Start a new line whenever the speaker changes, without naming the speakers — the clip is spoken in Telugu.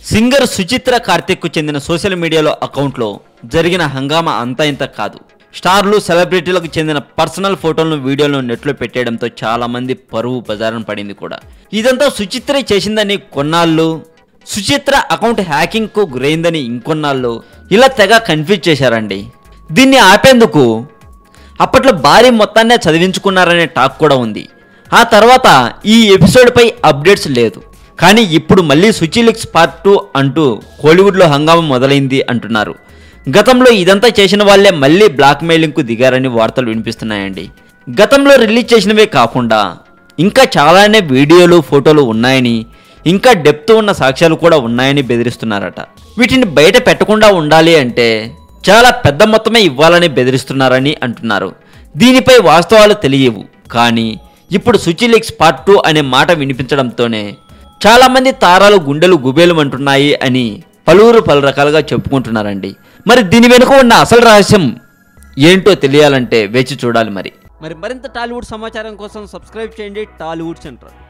సింగర్ సుచిత్ర కార్తిక్కు చెందిన సోషల్ మీడియాలో అకౌంట్లో జరిగిన హంగామా అంతా ఇంత కాదు స్టార్లు సెలబ్రిటీలకు చెందిన పర్సనల్ ఫోటోలను వీడియోలను నెట్లో పెట్టేయడంతో చాలా మంది పరువు బజారం పడింది కూడా ఇదంతా సుచిత్ర చేసిందని కొన్నాళ్ళు సుచిత్ర అకౌంట్ హ్యాకింగ్కు గురైందని ఇంకొన్నాళ్ళు ఇలా తెగ కన్ఫ్యూజ్ చేశారండి దీన్ని ఆపేందుకు అప్పట్లో భారీ మొత్తాన్నే చదివించుకున్నారనే టాక్ కూడా ఉంది ఆ తర్వాత ఈ ఎపిసోడ్పై అప్డేట్స్ లేదు కానీ ఇప్పుడు మళ్ళీ సుచిలిక్స్ పార్ట్ టూ అంటూ కోలీవుడ్లో హంగామా మొదలైంది అంటున్నారు గతంలో ఇదంతా చేసిన వాళ్ళే మళ్ళీ బ్లాక్మెయిలింగ్కు దిగారని వార్తలు వినిపిస్తున్నాయండి గతంలో రిలీజ్ చేసినవే కాకుండా ఇంకా చాలానే వీడియోలు ఫోటోలు ఉన్నాయని ఇంకా డెప్త్ ఉన్న సాక్ష్యాలు కూడా ఉన్నాయని బెదిరిస్తున్నారట వీటిని బయట పెట్టకుండా ఉండాలి అంటే చాలా పెద్ద మొత్తమే ఇవ్వాలని బెదిరిస్తున్నారని అంటున్నారు దీనిపై వాస్తవాలు తెలియవు కానీ ఇప్పుడు సుచిలిక్స్ పార్ట్ టూ అనే మాట వినిపించడంతోనే చాలామంది తారాలు గుండెలు గుబేలు అంటున్నాయి అని పలువురు పలు రకాలుగా చెప్పుకుంటున్నారండి మరి దీని వెనుక ఉన్న అసలు రహస్యం ఏంటో తెలియాలంటే వేచి చూడాలి మరి మరి మరింత టాలీవుడ్ సమాచారం కోసం సబ్స్క్రైబ్ చేయండి టాలీవుడ్ సెంటర్